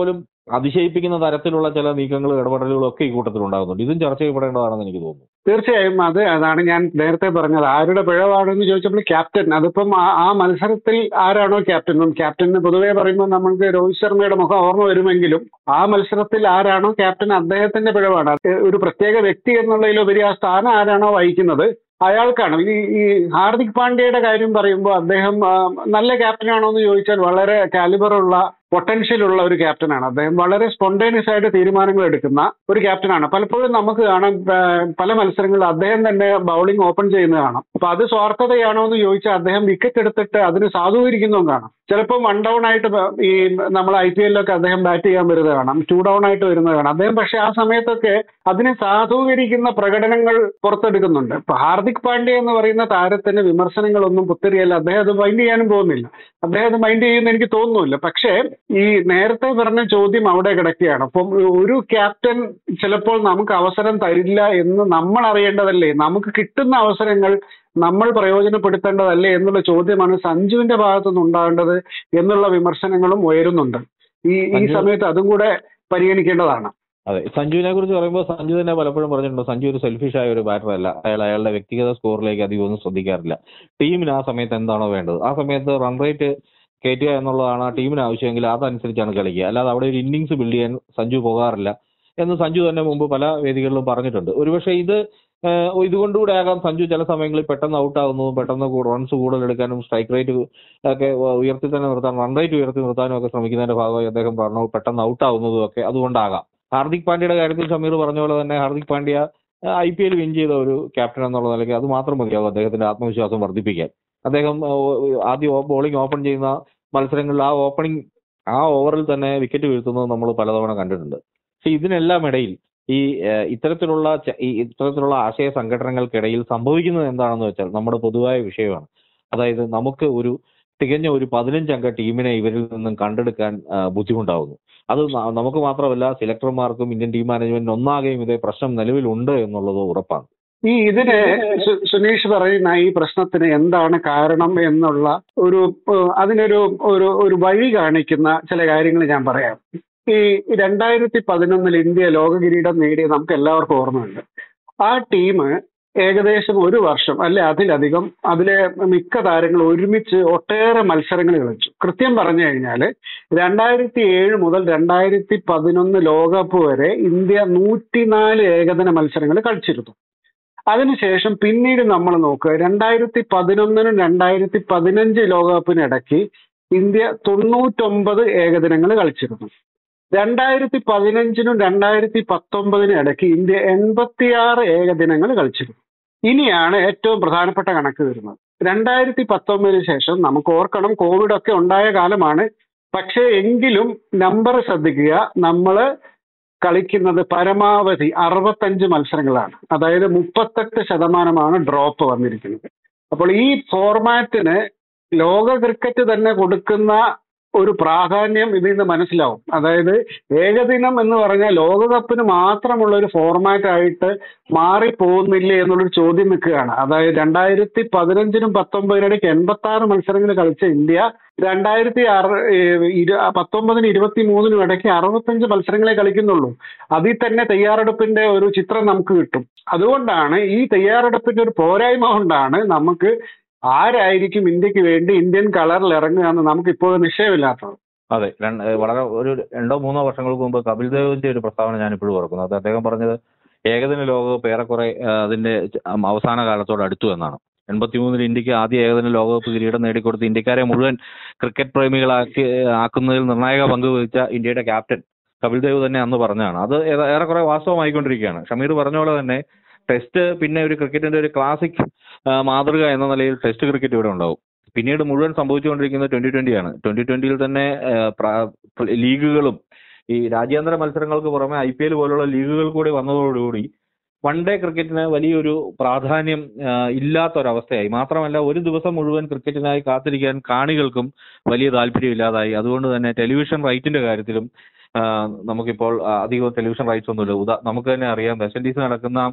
അതിശയിപ്പിക്കുന്ന തരത്തിലുള്ള ചില നീക്കങ്ങളും ഇടപെടലുകളും ഒക്കെ ഈ കൂട്ടത്തിൽ ഉണ്ടാകുന്നുണ്ട് ഇതും ചർച്ച ചെയ്യപ്പെടേണ്ടതാണെന്ന് എനിക്ക് തോന്നുന്നു തീർച്ചയായും അത് അതാണ് ഞാൻ നേരത്തെ പറഞ്ഞത് ആരുടെ പിഴവാണെന്ന് ചോദിച്ചപ്പോൾ ക്യാപ്റ്റൻ അതിപ്പം ആ ആ മത്സരത്തിൽ ആരാണോ ക്യാപ്റ്റൻ ഇപ്പം ക്യാപ്റ്റൻ പൊതുവേ പറയുമ്പോൾ നമുക്ക് രോഹിത് ശർമ്മയുടെ മുഖം ഓർമ്മ വരുമെങ്കിലും ആ മത്സരത്തിൽ ആരാണോ ക്യാപ്റ്റൻ അദ്ദേഹത്തിന്റെ പിഴവാണ് അത് ഒരു പ്രത്യേക വ്യക്തി എന്നുള്ളതിലുപരി ആ സ്ഥാനം ആരാണോ വഹിക്കുന്നത് അയാൾക്കാണ് ഈ ഈ ഹാർദിക് പാണ്ഡ്യയുടെ കാര്യം പറയുമ്പോൾ അദ്ദേഹം ആ, നല്ല ക്യാപ്റ്റനാണോ എന്ന് ചോദിച്ചാൽ വളരെ കാലിബറുള്ള പൊട്ടൻഷ്യൽ ഉള്ള ഒരു ക്യാപ്റ്റനാണ് അദ്ദേഹം വളരെ സ്പോണ്ടേനിയസ് ആയിട്ട് തീരുമാനങ്ങൾ എടുക്കുന്ന ഒരു ക്യാപ്റ്റനാണ് പലപ്പോഴും നമുക്ക് കാണാം ആ, പല മത്സരങ്ങളിൽ അദ്ദേഹം തന്നെ ബൗളിംഗ് ഓപ്പൺ ചെയ്യുന്നത് കാണാം അപ്പൊ അത് സ്വാർത്ഥതയാണോ എന്ന് ചോദിച്ചാൽ അദ്ദേഹം വിക്കറ്റ് എടുത്തിട്ട് അതിന് സാധൂകരിക്കുന്നതും കാണാം ചിലപ്പോൾ വൺ ഡൗൺ ആയിട്ട് ബ- ഈ നമ്മൾ ഐ പി എല്ലിലൊക്കെ അദ്ദേഹം ബാറ്റ് ചെയ്യാൻ വരുന്നത് കാണാം ടു ഡൗൺ ആയിട്ട് വരുന്നത് കാണാം അദ്ദേഹം പക്ഷെ ആ സമയത്തൊക്കെ അതിനെ സാധൂകരിക്കുന്ന പ്രകടനങ്ങൾ പുറത്തെടുക്കുന്നുണ്ട് ഇപ്പൊ ഹാർദിക് പാണ്ഡ്യ എന്ന് പറയുന്ന താരത്തിന് വിമർശനങ്ങളൊന്നും പുത്തരിയല്ല അദ്ദേഹം അത് മൈൻഡ് ചെയ്യാനും പോകുന്നില്ല അദ്ദേഹം അത് മൈൻഡ് ചെയ്യുന്ന എനിക്ക് തോന്നുന്നില്ല പക്ഷേ ഈ നേരത്തെ പറഞ്ഞ ചോദ്യം അവിടെ കിടക്കുകയാണ് അപ്പം ഒരു ക്യാപ്റ്റൻ ചിലപ്പോൾ നമുക്ക് അവസരം തരില്ല എന്ന് നമ്മൾ അറിയേണ്ടതല്ലേ നമുക്ക് കിട്ടുന്ന അവസരങ്ങൾ നമ്മൾ പ്രയോജനപ്പെടുത്തേണ്ടതല്ലേ എന്നുള്ള ചോദ്യമാണ് സഞ്ജുവിന്റെ ഭാഗത്തുനിന്ന് ഉണ്ടാകേണ്ടത് എന്നുള്ള വിമർശനങ്ങളും ഉയരുന്നുണ്ട് ഈ ഈ സഞ്ജു- സമയത്ത് അതും കൂടെ പരിഗണിക്കേണ്ടതാണ് അതെ സഞ്ജുവിനെ കുറിച്ച് പറയുമ്പോൾ സഞ്ജു തന്നെ പലപ്പോഴും പറഞ്ഞിട്ടുണ്ട് സഞ്ജു ഒരു സെൽഫിഷ് ആയ ഒരു ബാറ്റർ അല്ല അയാൾ അയാളുടെ വ്യക്തിഗത സ്കോറിലേക്ക് അധികം ഒന്നും ശ്രദ്ധിക്കാറില്ല ടീമിന് ആ സമയത്ത് എന്താണോ വേണ്ടത് ആ സമയത്ത് റൺ റേറ്റ് കയറ്റുക എന്നുള്ളതാണ് ആ ടീമിന് ആവശ്യമെങ്കിൽ അതനുസരിച്ചാണ് കളിക്കുക അല്ലാതെ അവിടെ ഒരു ഇന്നിങ്സ് ബിൽഡ് ചെയ്യാൻ സഞ്ജു പോകാറില്ല എന്ന് സഞ്ജു തന്നെ മുമ്പ് പല വേദികളിലും പറഞ്ഞിട്ടുണ്ട് ഒരുപക്ഷെ ഇത് ഏഹ്, ഇതുകൊണ്ടുകൂടെ ആകാം സഞ്ജു ചില സമയങ്ങളിൽ പെട്ടെന്ന് ഔട്ട് ആകുന്നതും പെട്ടെന്ന് റൺസ് കൂടുതൽ എടുക്കാനും സ്ട്രൈക്ക് റേറ്റ് ഒക്കെ ഉയർത്തി തന്നെ നിർത്താൻ റൺ റേറ്റ് ഉയർത്തി നിർത്താനും ഒക്കെ ശ്രമിക്കുന്നതിന്റെ ഭാഗമായി അദ്ദേഹം റൺ പെട്ടെന്ന് ഔട്ട് ആവുന്നതും ഒക്കെ അതുകൊണ്ടാകാം ഹാർദിക് പാണ്ഡ്യയുടെ കാര്യത്തിൽ സമീർ പറഞ്ഞ പോലെ തന്നെ Hardik Pandya I P L win ചെയ്ത ഒരു ക്യാപ്റ്റൻ എന്നുള്ള നിലയ്ക്ക് അത് മാത്രം മതിയാവും അദ്ദേഹത്തിന്റെ ആത്മവിശ്വാസം വർദ്ധിപ്പിക്കാൻ അദ്ദേഹം ആ, ഓ- ആദ്യം ബോളിംഗ് ഓപ്പൺ ചെയ്യുന്ന മത്സരങ്ങളിൽ ആ ഓപ്പണിംഗ് ആ ഓവറിൽ തന്നെ വിക്കറ്റ് വീഴ്ത്തുന്നത് നമ്മൾ പലതവണ കണ്ടിട്ടുണ്ട് പക്ഷെ ഇതിനെല്ലാം ഇടയിൽ ഈ ഏഹ്, ഇത്തരത്തിലുള്ള ച- ഈ ഇത്തരത്തിലുള്ള ആശയ സംഘടനകൾക്കിടയിൽ സംഭവിക്കുന്നത് എന്താണെന്ന് വെച്ചാൽ നമ്മുടെ പൊതുവായ വിഷയമാണ് അതായത് നമുക്ക് ഒരു തികഞ്ഞ ഒരു പതിനഞ്ചംഗ ടീമിനെ ഇവരിൽ നിന്നും കണ്ടെടുക്കാൻ ആ, ബുദ്ധിമുട്ടാവുന്നു അത് ന- നമുക്ക് മാത്രമല്ല സെലക്ടർമാർക്കും ഇന്ത്യൻ ടീം മാനേജ്മെന്റിന് ഒന്നാകെയും ഇതേ പ്രശ്നം നിലവിലുണ്ട് എന്നുള്ളത് ഉറപ്പാണ് ഈ ഇതിന് സു- സുനീഷ് പറയുന്ന ഈ പ്രശ്നത്തിന് എന്താണ് കാരണം എന്നുള്ള ഒരു ഏഹ്, അതിനൊരു ഒരു ഒരു വഴി കാണിക്കുന്ന ചില കാര്യങ്ങൾ ഞാൻ പറയാം ഈ രണ്ടായിരത്തി പതിനൊന്നിൽ ഇന്ത്യ ലോക കിരീടം നേടിയ നമുക്ക് എല്ലാവർക്കും ഓർമ്മയുണ്ട് ആ ടീം ഏകദേശം ഒരു വർഷം അല്ലെ അതിലധികം അതിലെ മിക്ക താരങ്ങൾ ഒരുമിച്ച് ഒട്ടേറെ മത്സരങ്ങൾ കളിച്ചു കൃത്യം പറഞ്ഞു കഴിഞ്ഞാൽ രണ്ടായിരത്തി ഏഴ് മുതൽ രണ്ടായിരത്തി പതിനൊന്ന് ലോകകപ്പ് വരെ ഇന്ത്യ നൂറ്റിനാല് ഏകദിന മത്സരങ്ങൾ കളിച്ചിരുന്നു അതിനുശേഷം പിന്നീട് നമ്മൾ നോക്കുക രണ്ടായിരത്തി പതിനൊന്നിനും രണ്ടായിരത്തി പതിനഞ്ച് ലോകകപ്പിനിടയ്ക്ക് ഇന്ത്യ തൊണ്ണൂറ്റൊമ്പത് ഏകദിനങ്ങൾ കളിച്ചിരുന്നു രണ്ടായിരത്തി പതിനഞ്ചിനും രണ്ടായിരത്തി പത്തൊമ്പതിനും ഇടയ്ക്ക് ഇന്ത്യ എൺപത്തിയാറ് ഏകദിനങ്ങൾ കളിച്ചിരുന്നു ഇനിയാണ് ഏറ്റവും പ്രധാനപ്പെട്ട കണക്ക് വരുന്നത് രണ്ടായിരത്തി പത്തൊമ്പതിന് ശേഷം നമുക്ക് ഓർക്കണം കോവിഡ് ഒക്കെ ഉണ്ടായ കാലമാണ് പക്ഷേ എങ്കിലും നമ്പർ ശ്രദ്ധിക്കുക നമ്മൾ കളിക്കുന്നത് പരമാവധി അറുപത്തഞ്ച് മത്സരങ്ങളാണ് അതായത് മുപ്പത്തെട്ട് ശതമാനമാണ് ഡ്രോപ്പ് വന്നിരിക്കുന്നത് അപ്പോൾ ഈ ഫോർമാറ്റിന് ലോക ക്രിക്കറ്റ് തന്നെ കൊടുക്കുന്ന ഒരു പ്രാധാന്യം ഇതിൽ നിന്ന് മനസ്സിലാവും അതായത് ഏകദിനം എന്ന് പറഞ്ഞാൽ ലോകകപ്പിന് മാത്രമുള്ള ഒരു ഫോർമാറ്റ് ആയിട്ട് മാറി പോകുന്നില്ലേ എന്നുള്ളൊരു ചോദ്യം നിൽക്കുകയാണ് അതായത് രണ്ടായിരത്തി പതിനഞ്ചിനും പത്തൊമ്പതിനിടയ്ക്ക് എൺപത്തി ആറ് മത്സരങ്ങൾ കളിച്ച ഇന്ത്യ രണ്ടായിരത്തി ആറ് ഏഹ് ഇരു പത്തൊമ്പതിന് ഇരുപത്തി മൂന്നിനും ഇടയ്ക്ക് അറുപത്തഞ്ച് മത്സരങ്ങളെ കളിക്കുന്നുള്ളൂ അതിൽ തന്നെ തയ്യാറെടുപ്പിന്റെ ഒരു ചിത്രം നമുക്ക് കിട്ടും അതുകൊണ്ടാണ് ഈ തയ്യാറെടുപ്പിന്റെ ഒരു പോരായ്മ കൊണ്ടാണ് നമുക്ക് ആരായിരിക്കും ഇന്ത്യക്ക് വേണ്ടി ഇന്ത്യൻ കളറിൽ ഇറങ്ങുക എന്ന് നമുക്ക് ഇപ്പോഴും നിശ്ചയമില്ലാത്തത് അതെ രണ്ട് ഏഹ് വളരെ ഒരു രണ്ടോ മൂന്നോ വർഷങ്ങൾക്ക് മുമ്പ് കപിൽ ദേവിന്റെ ഒരു പ്രസ്താവന ഞാൻ ഇപ്പോഴും ഓർക്കുന്നു അത് അദ്ദേഹം പറഞ്ഞത് ഏകദിന ലോകകപ്പ് ഏറെക്കുറെ ഏഹ് അതിന്റെ ച- ഉം അവസാന കാലത്തോട് അടുത്തു എന്നാണ് എൺപത്തിമൂന്നിൽ ഇന്ത്യക്ക് ആദ്യ ഏകദിന ലോകകപ്പ് കിരീടം നേടിക്കൊടുത്ത് ഇന്ത്യക്കാരെ മുഴുവൻ ക്രിക്കറ്റ് പ്രേമികളാക്കി ഏഹ് ആക്കുന്നതിൽ നിർണായക പങ്ക് വഹിച്ച ഇന്ത്യയുടെ ക്യാപ്റ്റൻ കപിൽ ദേവ് തന്നെ അന്ന് പറഞ്ഞതാണ് അത് ഏറെ- ഏറെക്കുറെ വാസ്തവമായിക്കൊണ്ടിരിക്കുകയാണ് ഷമീർ പറഞ്ഞ പോലെ തന്നെ ടെസ്റ്റ് പിന്നെ ഒരു ക്രിക്കറ്റിന്റെ ഒരു ക്ലാസിക് മാതൃക എന്ന നിലയിൽ ടെസ്റ്റ് ക്രിക്കറ്റ് ഇവിടെ ഉണ്ടാവും പിന്നീട് മുഴുവൻ സംഭവിച്ചുകൊണ്ടിരിക്കുന്നത് ട്വന്റി ട്വന്റിയാണ് ട്വന്റി ട്വന്റിയിൽ തന്നെ ഏഹ്, പ്ര- പ്ര- ലീഗുകളും ഈ രാജ്യാന്തര മത്സരങ്ങൾക്ക് പുറമെ ഐ പി എൽ പോലുള്ള ലീഗുകൾ കൂടി വന്നതോടുകൂടി വൺ ഡേ ക്രിക്കറ്റിന് വലിയൊരു പ്രാധാന്യം ആഹ്, ഇല്ലാത്തൊരവസ്ഥയായി മാത്രമല്ല ഒരു ദിവസം മുഴുവൻ ക്രിക്കറ്റിനായി കാത്തിരിക്കാൻ കാണികൾക്കും വലിയ താല്പര്യമില്ലാതായി അതുകൊണ്ട് തന്നെ ടെലിവിഷൻ റൈറ്റിന്റെ കാര്യത്തിലും ആഹ്, നമുക്കിപ്പോൾ ആഹ്, അധികം ടെലിവിഷൻ റൈറ്റ്സ് ഒന്നുമില്ല ഉദാ നമുക്ക് തന്നെ അറിയാം വെസ്റ്റ് ഇൻഡീസ് നടക്കുന്ന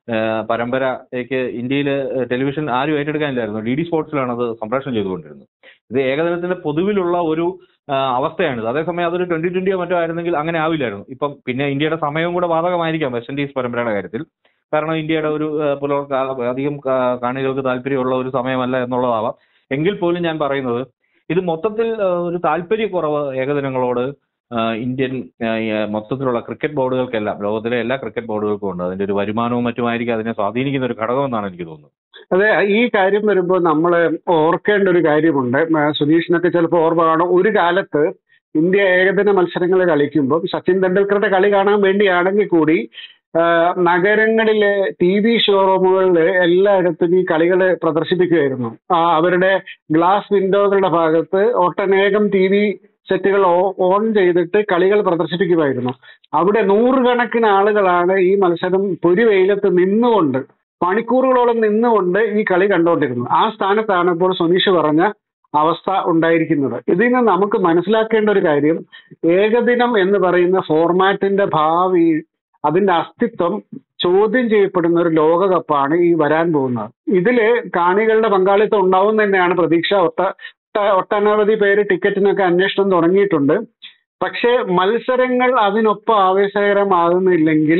ഏഹ് പരമ്പരയ്ക്ക് ഇന്ത്യയിൽ ടെലിവിഷൻ ആരും ഏറ്റെടുക്കാനില്ലായിരുന്നു ഡി ഡി സ്പോർട്സിലാണ് അത് സംപ്രേഷണം ചെയ്തുകൊണ്ടിരുന്നത് ഇത് ഏകദിനത്തിന്റെ പൊതുവിലുള്ള ഒരു ആ, അവസ്ഥയാണിത് അതേസമയം അതൊരു ട്വന്റി ട്വന്റിയോ മറ്റോ ആയിരുന്നെങ്കിൽ അങ്ങനെ ആവില്ലായിരുന്നു ഇപ്പം പിന്നെ ഇന്ത്യയുടെ സമയവും കൂടെ ബാധകമായിരിക്കാം വെസ്റ്റ് ഇൻഡീസ് പരമ്പരയുടെ കാര്യത്തിൽ കാരണം ഇന്ത്യയുടെ ഒരു ആ, പുലർക്കാല അധികം കാ- കാണികൾക്ക് താല്പര്യമുള്ള ഒരു സമയമല്ല എന്നുള്ളതാവാം എങ്കിൽ പോലും ഞാൻ പറയുന്നത് ഇത് മൊത്തത്തിൽ ആ, ഒരു താല്പര്യക്കുറവ് ഏകദിനങ്ങളോട് ആ, ഇന്ത്യൻ ആ, ഈ, ആ, മൊത്തത്തിലുള്ള ക്രിക്കറ്റ് ബോർഡുകൾക്കെല്ലാം ലോകത്തിലെ എല്ലാ ക്രിക്കറ്റ് ബോർഡുകൾക്കും ഉണ്ട് അതിന്റെ ഒരു വരുമാനവും മറ്റുമായിരിക്കും അതിനെ സ്വാധീനിക്കുന്ന ഒരു ഘടകമെന്നാണ് എനിക്ക് തോന്നുന്നത് അതെ ഈ കാര്യം വരുമ്പോൾ നമ്മൾ ഓർക്കേണ്ട ഒരു കാര്യമുണ്ട് ആ, സുനീഷിനൊക്കെ ചിലപ്പോൾ ഓർമ്മ കാണും ഒരു കാലത്ത് ഇന്ത്യ ഏകദിന മത്സരങ്ങൾ കളിക്കുമ്പോൾ സച്ചിൻ തെണ്ടുൽക്കറുടെ കളി കാണാൻ വേണ്ടിയാണെങ്കിൽ കൂടി ആ, നഗരങ്ങളിലെ ടി വി ഷോറൂമുകളിൽ എല്ലായിടത്തും ഈ കളികൾ പ്രദർശിപ്പിക്കുമായിരുന്നു ആ, അവരുടെ ഗ്ലാസ് വിൻഡോകളുടെ ഭാഗത്ത് ഒട്ടനേകം ടി വി സെറ്റുകൾ ഓൺ ചെയ്തിട്ട് കളികൾ പ്രദർശിപ്പിക്കുമായിരുന്നു അവിടെ നൂറുകണക്കിന് ആളുകളാണ് ഈ മത്സരം പൊരിവെയിലത്ത് നിന്നുകൊണ്ട് മണിക്കൂറുകളോളം നിന്നുകൊണ്ട് ഈ കളി കണ്ടുകൊണ്ടിരുന്നു ആ സ്ഥാനത്താണ് ഇപ്പോൾ സുനീഷ് പറഞ്ഞ അവസ്ഥ ഉണ്ടായിരിക്കുന്നത് ഇതിൽ നിന്ന് നമുക്ക് മനസ്സിലാക്കേണ്ട ഒരു കാര്യം ഏകദിനം എന്ന് പറയുന്ന ഫോർമാറ്റിന്റെ ഭാവി അതിന്റെ അസ്തിത്വം ചോദ്യം ചെയ്യപ്പെടുന്ന ഒരു ലോകകപ്പാണ് ഈ വരാൻ പോകുന്നത് ഇതില് കാണികളുടെ പങ്കാളിത്തം ഉണ്ടാവും തന്നെയാണ് പ്രതീക്ഷ ഒട്ട ഒട്ട- ഒട്ടനവധി പേര് ടിക്കറ്റിനൊക്കെ അന്വേഷണം തുടങ്ങിയിട്ടുണ്ട് പക്ഷേ മത്സരങ്ങൾ അതിനൊപ്പം ആവേശകരമാകുന്നില്ലെങ്കിൽ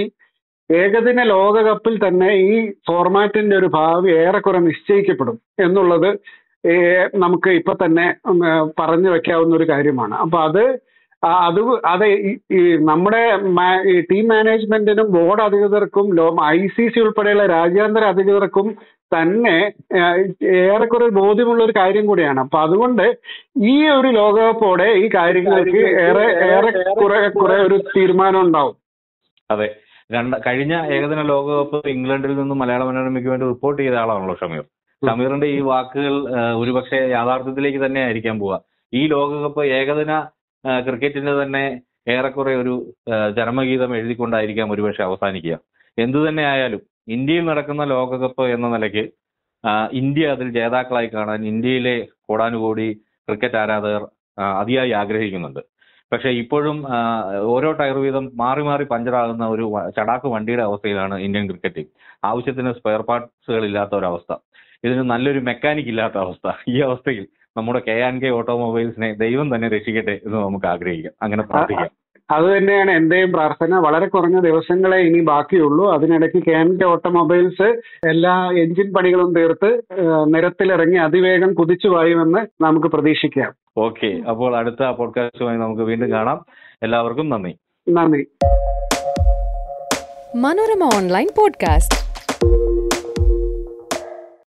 ഏകദിന ലോകകപ്പിൽ തന്നെ ഈ ഫോർമാറ്റിന്റെ ഒരു ഭാവി ഏറെക്കുറെ നിശ്ചയിക്കപ്പെടും എന്നുള്ളത് ഏഹ് നമുക്ക് ഇപ്പൊ തന്നെ ഉം, ഏഹ് പറഞ്ഞു വെക്കാവുന്ന ഒരു കാര്യമാണ് അപ്പൊ അത് ആ, അത് അത് ഈ- ഈ നമ്മുടെ മാ- ഈ ടീം മാനേജ്മെന്റിനും ബോർഡ് അധികൃതർക്കും ഐ സി സി ഉൾപ്പെടെയുള്ള രാജ്യാന്തര അധികൃതർക്കും തന്നെ ഏഹ്, ഏറെക്കുറെ ബോധ്യമുള്ള ഒരു കാര്യം കൂടിയാണ് അപ്പൊ അതുകൊണ്ട് ഈ ഒരു ലോകകപ്പോടെ ഈ കാര്യങ്ങൾക്ക് ഏറെ ഏറെ കുറെ കുറെ ഒരു തീരുമാനം ഉണ്ടാവും അതെ രണ്ട് കഴിഞ്ഞ ഏകദിന ലോകകപ്പ് ഇംഗ്ലണ്ടിൽ നിന്നും മലയാള മനോരമയ്ക്ക് വേണ്ടി റിപ്പോർട്ട് ചെയ്ത ആളാണല്ലോ ഷമീർ ഷമീറിന്റെ ഈ വാക്കുകൾ ആ, ഒരുപക്ഷെ യാഥാർത്ഥ്യത്തിലേക്ക് തന്നെ ആയിരിക്കാൻ പോവുക ഈ ലോകകപ്പ് ഏകദിന ആ, ക്രിക്കറ്റിന്റെ തന്നെ ഏറെക്കുറെ ഒരു ആ, ചരമഗീതം എഴുതിക്കൊണ്ടായിരിക്കാം ഒരുപക്ഷെ അവസാനിക്കുക എന്തു തന്നെ ആയാലും ഇന്ത്യയിൽ നടക്കുന്ന ലോകകപ്പ് എന്ന നിലയ്ക്ക് ആ, ഇന്ത്യ അതിൽ ജേതാക്കളായി കാണാൻ ഇന്ത്യയിലെ കോടാനുകോടി ക്രിക്കറ്റ് ആരാധകർ ആ, അതിയായി ആഗ്രഹിക്കുന്നുണ്ട് പക്ഷെ ഇപ്പോഴും ആ, ഓരോ ടയർ വീതം മാറി മാറി പഞ്ചറാകുന്ന ഒരു വ- ചടാക്ക് വണ്ടിയുടെ അവസ്ഥയിലാണ് ഇന്ത്യൻ ക്രിക്കറ്റ് ടീം ആവശ്യത്തിന് സ്പെയർ പാർട്സുകൾ ഇല്ലാത്ത ഒരവസ്ഥ ഇതിന് നല്ലൊരു മെക്കാനിക് ഇല്ലാത്ത അവസ്ഥ ഈ അവസ്ഥയിൽ നമ്മുടെ കെ ആൻഡ് കെ ഓട്ടോമൊബൈൽസിനെ ദൈവം തന്നെ രക്ഷിക്കട്ടെ എന്ന് നമുക്ക് ആഗ്രഹിക്കാം അങ്ങനെ പ്രാർത്ഥിക്കാം അത് തന്നെയാണ് എന്റെയും പ്രാർത്ഥന വളരെ കുറഞ്ഞ ദിവസങ്ങളെ ഇനി ബാക്കിയുള്ളൂ അതിനിടയ്ക്ക് കെ എൻ കെ ഓട്ടോമൊബൈൽസ് എല്ലാ എഞ്ചിൻ പണികളും തീർത്ത് ഏഹ്, നിരത്തിലിറങ്ങി അതിവേഗം കുതിച്ചു പായുമെന്ന് നമുക്ക് പ്രതീക്ഷിക്കാം ഓക്കെ അപ്പോൾ അടുത്ത പോഡ്കാസ്റ്റുമായി നമുക്ക് വീണ്ടും കാണാം എല്ലാവർക്കും നന്ദി നന്ദി Manorama Online Podcast.